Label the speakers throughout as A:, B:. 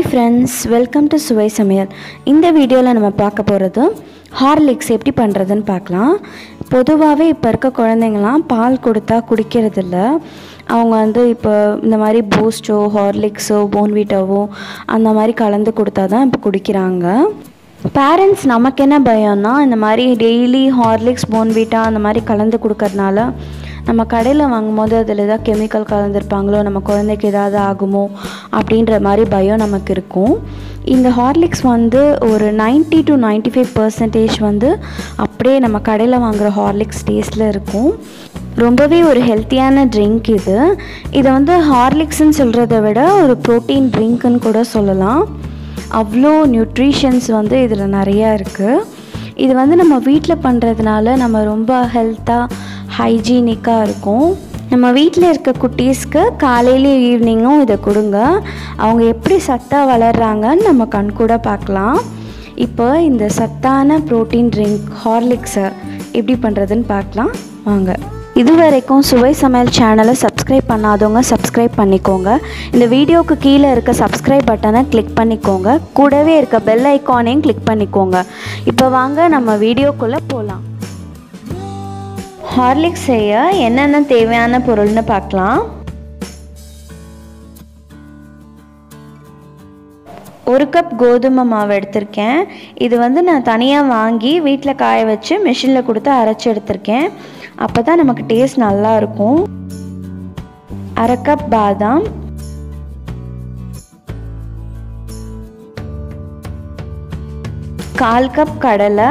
A: hi friends welcome to சுவை சமையல் இந்த வீடியோவில் நம்ம பார்க்க போகிறது ஹார்லிக்ஸ் எப்படி பண்ணுறதுன்னு பார்க்கலாம் பொதுவாகவே இப்போ இருக்க குழந்தைங்களாம் பால் கொடுத்தா குடிக்கிறதில்ல அவங்க வந்து இப்போ இந்த மாதிரி பூஸ்டோ ஹார்லிக்ஸோ போன்வீட்டாவோ அந்த மாதிரி கலந்து கொடுத்தா தான் இப்போ குடிக்கிறாங்க பேரண்ட்ஸ் நமக்கு என்ன பயம்னா இந்த மாதிரி டெய்லி ஹார்லிக்ஸ் போன்வீட்டா அந்த மாதிரி கலந்து கொடுக்கறனால நம்ம கடையில் வாங்கும்போது அதில் ஏதாவது கெமிக்கல் கலந்துருப்பாங்களோ நம்ம குழந்தைக்கு ஏதாவது ஆகுமோ அப்படின்ற மாதிரி பயம் நமக்கு இருக்கும் இந்த ஹார்லிக்ஸ் வந்து ஒரு 90 டு 95% ஃபைவ் பர்சன்டேஜ் வந்து அப்படியே நம்ம கடையில் வாங்குகிற ஹார்லிக்ஸ் டேஸ்ட்டில் இருக்கும் ரொம்பவே ஒரு ஹெல்த்தியான ட்ரிங்க் இது இதை வந்து ஹார்லிக்ஸ்ன்னு சொல்கிறத விட ஒரு ப்ரோட்டீன் ட்ரிங்க்குன்னு கூட சொல்லலாம் அவ்வளோ நியூட்ரிஷன்ஸ் வந்து இதில் நிறையா இருக்குது இது வந்து நம்ம வீட்டில் பண்ணுறதுனால நம்ம ரொம்ப ஹெல்த்தாக ஹைஜீனிக்காக இருக்கும் நம்ம வீட்டில் இருக்க குட்டீஸ்க்கு காலையிலையும் ஈவினிங்கும் இதை கொடுங்க அவங்க எப்படி சத்தாக வளர்கிறாங்கன்னு நம்ம கண் கூட பார்க்கலாம் இப்போ இந்த சத்தான ப்ரோட்டீன் ட்ரிங்க் ஹார்லிக்ஸை எப்படி பண்ணுறதுன்னு பார்க்கலாம் வாங்க இது வரைக்கும் சுவை சமையல் சேனலை சப்ஸ்கிரைப் பண்ணாதவங்க சப்ஸ்கிரைப் பண்ணிக்கோங்க இந்த வீடியோக்கு கீழே இருக்க சப்ஸ்கிரைப் பட்டனை கிளிக் பண்ணிக்கோங்க கூடவே இருக்க பெல் ஐக்கானையும் கிளிக் பண்ணிக்கோங்க இப்போ வாங்க நம்ம வீடியோக்குள்ளே போகலாம் ஹார்லிக்ஸ் செய்ய என்னென்ன தேவையான பொருள்னு பார்க்கலாம் ஒரு கப் கோதுமை மாவு எடுத்திருக்கேன் இது வந்து நான் தனியாக வாங்கி வீட்டில் காய வச்சு மிஷினில் கொடுத்து அரைச்சி எடுத்திருக்கேன் அப்போ தான் நமக்கு டேஸ்ட் நல்லா இருக்கும் அரை கப் பாதாம் கால் கப் கடலை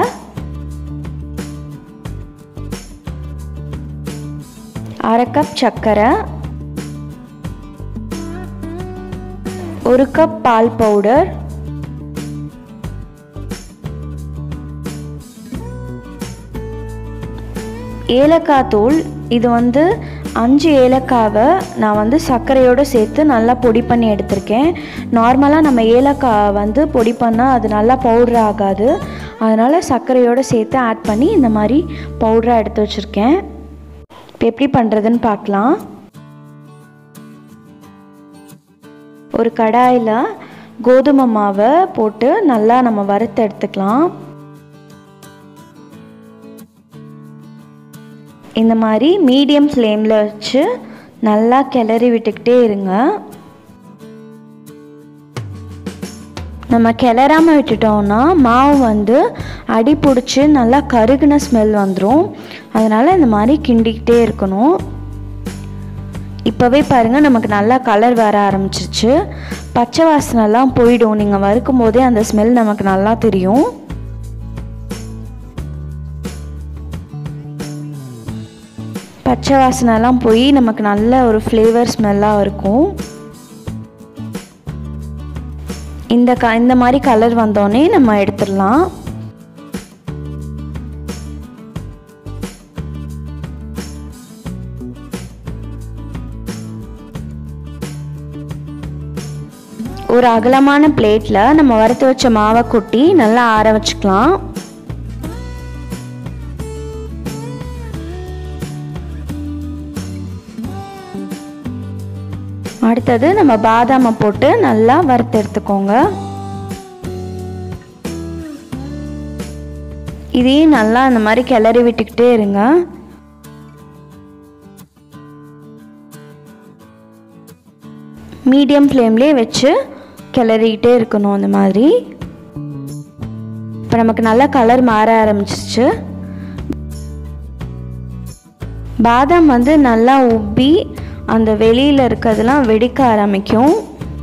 A: அரை கப் சர்க்கரை ஒரு கப் பால் பவுடர் ஏலக்காய் தூள் இது வந்து அஞ்சு ஏலக்காவை நான் வந்து சர்க்கரையோடு சேர்த்து நல்லா பொடி பண்ணி எடுத்திருக்கேன் நார்மலாக நம்ம ஏலக்காய் வந்து பொடி பண்ணால் அது நல்லா பவுட்ரு ஆகாது அதனால் சர்க்கரையோடு சேர்த்து ஆட் பண்ணி இந்த மாதிரி பவுடராக எடுத்து வச்சுருக்கேன் இப்போ எப்படி பண்ணுறதுன்னு பார்க்கலாம் ஒரு கடாயில் கோதுமை மாவை போட்டு நல்லா நம்ம வறுத்து எடுத்துக்கலாம் இந்த மாதிரி மீடியம் ஃப்ளேமில் வச்சு நல்லா கிளறி விட்டுக்கிட்டே இருங்க நம்ம கிளறாமல் விட்டுட்டோம்னா மாவு வந்து அடி பிடிச்சி நல்லா கருகுன ஸ்மெல் வந்துடும் அதனால் இந்த மாதிரி கிண்டிக்கிட்டே இருக்கணும் இப்போவே பாருங்கள் நமக்கு நல்லா கலர் வர ஆரம்பிச்சிருச்சு பச்சை வாசனைலாம் போயிடும் நீங்கள் வறுக்கும் போதே அந்த ஸ்மெல் நமக்கு நல்லா தெரியும் பச்சை வாசனைலாம் போய் நமக்கு நல்ல ஒரு ஃப்ளேவர் ஸ்மெல்லாக இருக்கும் இந்த க இந்த மாதிரி கலர் வந்தோடனே நம்ம எடுத்துடலாம் ஒரு அகலமான பிளேட்டில் நம்ம வறுத்து வச்ச மாவை கொட்டி நல்லா ஆற வச்சுக்கலாம் அடுத்தது நம்ம பாதாமை போட்டு நல்லா வறுத்து எடுத்துக்கோங்க இதையும் நல்லா அந்த மாதிரி கிளறி விட்டுக்கிட்டே இருங்க மீடியம் ஃப்ளேம்லேயே வச்சு கிளறிக்கிட்டே இருக்கணும் அந்த மாதிரி இப்போ நமக்கு நல்லா கலர் மாற ஆரம்பிச்சிச்சு பாதாம் வந்து நல்லா உப்பி அந்த வெளியில் இருக்கிறதுலாம் வெடிக்க ஆரம்பிக்கும்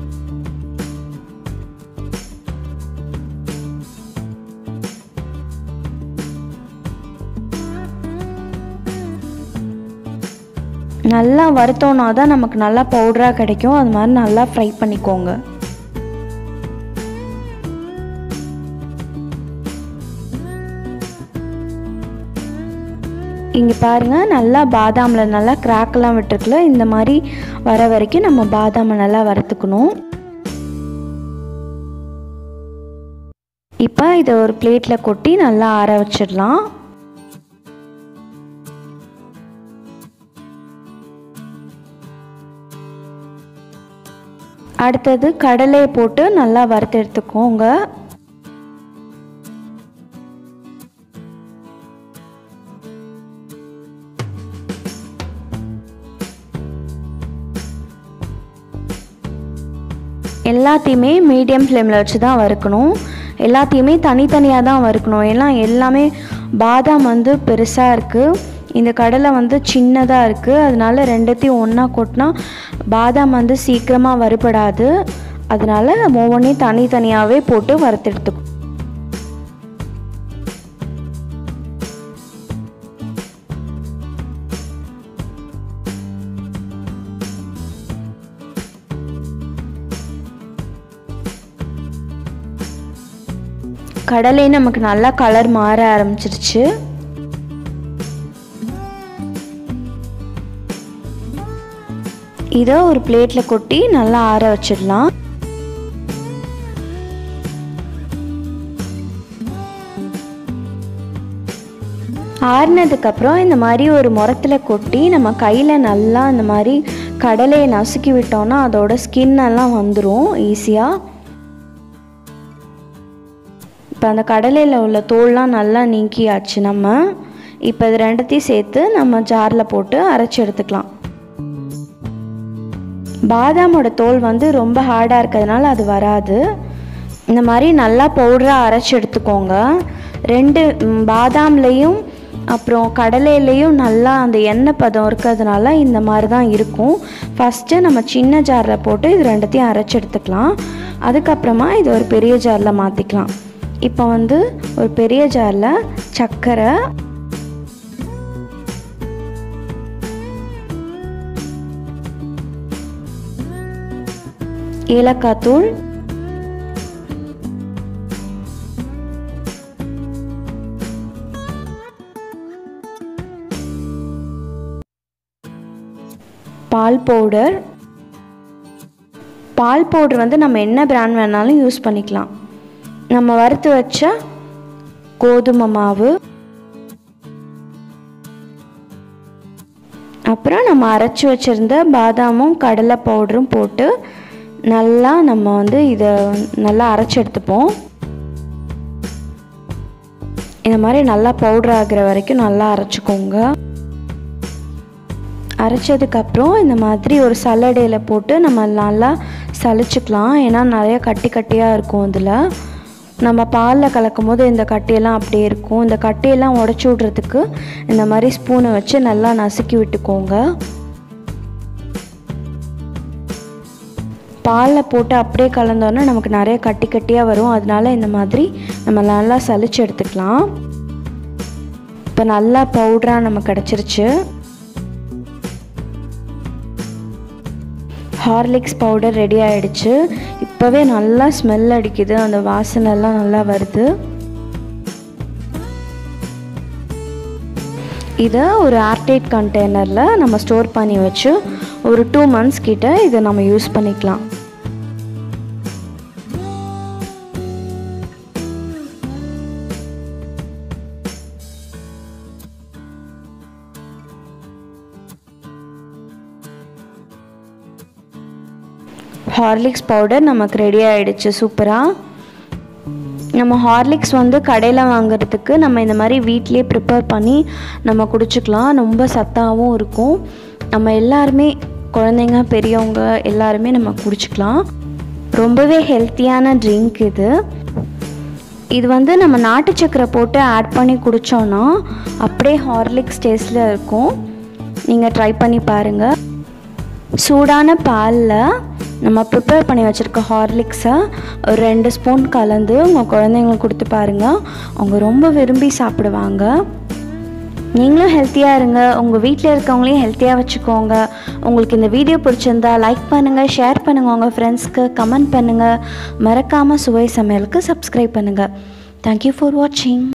A: நல்லா வறுத்தோன்னா தான் நமக்கு நல்லா பவுடராக கிடைக்கும் அது மாதிரி நல்லா ஃப்ரை பண்ணிக்கோங்க இங்கே பாருங்கள் நல்லா பாதாமில் நல்லா கிராக்கெல்லாம் விட்டுருக்குல இந்த மாதிரி வர வரைக்கும் நம்ம பாதாமை நல்லா வறுத்துக்கணும் இப்போ இதை ஒரு பிளேட்டில் கொட்டி நல்லா ஆற வச்சிடலாம் அடுத்தது கடலையை போட்டு நல்லா வறுத்து எடுத்துக்கோங்க எல்லாத்தையுமே மீடியம் ஃப்ளேமில் வச்சு தான் வறுக்கணும் எல்லாத்தையுமே தனித்தனியாக தான் வறுக்கணும் ஏன்னா எல்லாமே பாதாம் வந்து பெருசாக இருக்குது இந்த கடலை வந்து சின்னதாக இருக்குது அதனால ரெண்டுத்தையும் ஒன்றா கொட்டினா பாதாம் வந்து சீக்கிரமாக வறுபடாது அதனால ஒவ்வொன்றையும் தனித்தனியாகவே போட்டு வறுத்தெடுத்துக்கும் கடலை நமக்கு நல்லா கலர் மாற ஆரம்பிச்சிருச்சு இதை ஒரு பிளேட்டில் கொட்டி நல்லா ஆற வச்சிடலாம் ஆறுனதுக்கப்புறம் இந்த மாதிரி ஒரு முரத்தில் கொட்டி நம்ம கையில் நல்லா இந்த மாதிரி கடலையை நசுக்கி விட்டோம்னா அதோட ஸ்கின் எல்லாம் வந்துடும் ஈஸியாக இப்போ அந்த கடலையில் உள்ள தோல்லாம் நல்லா நீக்கியாச்சு நம்ம இப்போ இது ரெண்டத்தையும் சேர்த்து நம்ம ஜாரில் போட்டு அரைச்சி எடுத்துக்கலாம் பாதாமோட தோல் வந்து ரொம்ப ஹார்டாக இருக்கிறதுனால அது வராது இந்த மாதிரி நல்லா பவுடராக அரைச்சி எடுத்துக்கோங்க ரெண்டு ம், பாதாம்லேயும் அப்புறம் கடலையிலையும் நல்லா அந்த எண்ணெய் பதம் இருக்கிறதுனால இந்த மாதிரி தான் இருக்கும் ஃபஸ்ட்டு நம்ம சின்ன ஜாரில் போட்டு இது ரெண்டுத்தையும் அரைச்சி எடுத்துக்கலாம் அதுக்கப்புறமா இது ஒரு பெரிய ஜாரில் மாற்றிக்கலாம் இப்போ வந்து ஒரு பெரிய ஜாரில் சர்க்கரை ஏலக்காய் தூள் பால் பவுடர் பால் பவுடர் வந்து நம்ம என்ன பிராண்ட் வேணாலும் யூஸ் பண்ணிக்கலாம் நம்ம வறுத்து வச்ச கோதுமை மாவு அப்புறம் நம்ம அரைச்சி வச்சுருந்த பாதாமும் கடலை பவுடரும் போட்டு நல்லா நம்ம வந்து இதை நல்லா அரைச்சி எடுத்துப்போம் இந்த மாதிரி நல்லா பவுடர் ஆகிற வரைக்கும் நல்லா அரைச்சிக்கோங்க அரைச்சதுக்கப்புறம் இந்த மாதிரி ஒரு சல்லடையில் போட்டு நம்ம நல்லா சலிச்சுக்கலாம் ஏன்னா நிறைய கட்டி கட்டியாக இருக்கும் இதில் நம்ம பாலில் கலக்கும் போது இந்த கட்டியெல்லாம் அப்படியே இருக்கும் இந்த கட்டியெல்லாம் உடச்சி விட்றதுக்கு இந்த மாதிரி ஸ்பூனை வச்சு நல்லா நசுக்கி விட்டுக்கோங்க பாலில் போட்டு அப்படியே கலந்தோன்னா நமக்கு நிறைய கட்டி கட்டியாக வரும் அதனால இந்த மாதிரி நம்ம நல்லா சலிச்சு எடுத்துக்கலாம் இப்போ நல்லா பவுடராக நம்ம கிடச்சிருச்சு ஹார்லிக்ஸ் பவுடர் ரெடி ஆயிடுச்சு இப்போவே நல்லா ஸ்மெல் அடிக்குது அந்த வாசனைலாம் நல்லா வருது இதை ஒரு ஏர்டைட் கண்டெய்னரில் நம்ம ஸ்டோர் பண்ணி வச்சு ஒரு டூ மந்த்ஸ் கிட்ட இதை நம்ம யூஸ் பண்ணிக்கலாம் ஹார்லிக்ஸ் பவுடர் நமக்கு ரெடி ஆயிடுச்சு சூப்பராக நம்ம ஹார்லிக்ஸ் வந்து கடையில் வாங்குறதுக்கு நம்ம இந்த மாதிரி வீட்டிலே ப்ரிப்பேர் பண்ணி நம்ம குடிச்சுக்கலாம் ரொம்ப சத்தாகவும் இருக்கும் நம்ம எல்லாருமே குழந்தைங்க பெரியவங்க எல்லாருமே நம்ம குடிச்சுக்கலாம் ரொம்பவே ஹெல்த்தியான ட்ரிங்க் இது இது வந்து நம்ம நாட்டு சக்கரை போட்டு ஆட் பண்ணி குடித்தோன்னா அப்படியே ஹார்லிக்ஸ் டேஸ்ட்டில் இருக்கும் நீங்கள் ட்ரை பண்ணி பாருங்கள் சூடான பாலில் நம்ம ப்ரிப்பேர் பண்ணி வச்சுருக்க ஹார்லிக்ஸை ஒரு ரெண்டு ஸ்பூன் கலந்து உங்கள் குழந்தைங்களுக்கு கொடுத்து பாருங்கள் அவங்க ரொம்ப விரும்பி சாப்பிடுவாங்க நீங்களும் ஹெல்த்தியாக இருங்க உங்கள் வீட்டில் இருக்கவங்களையும் ஹெல்த்தியாக வச்சுக்கோங்க உங்களுக்கு இந்த வீடியோ பிடிச்சிருந்தா லைக் பண்ணுங்கள் ஷேர் பண்ணுங்கள் உங்கள் ஃப்ரெண்ட்ஸ்க்கு கமெண்ட் பண்ணுங்கள் மறக்காமல் சுவை சமையலுக்கு சப்ஸ்கிரைப் பண்ணுங்கள் தேங்க்யூ ஃபார் வாட்சிங்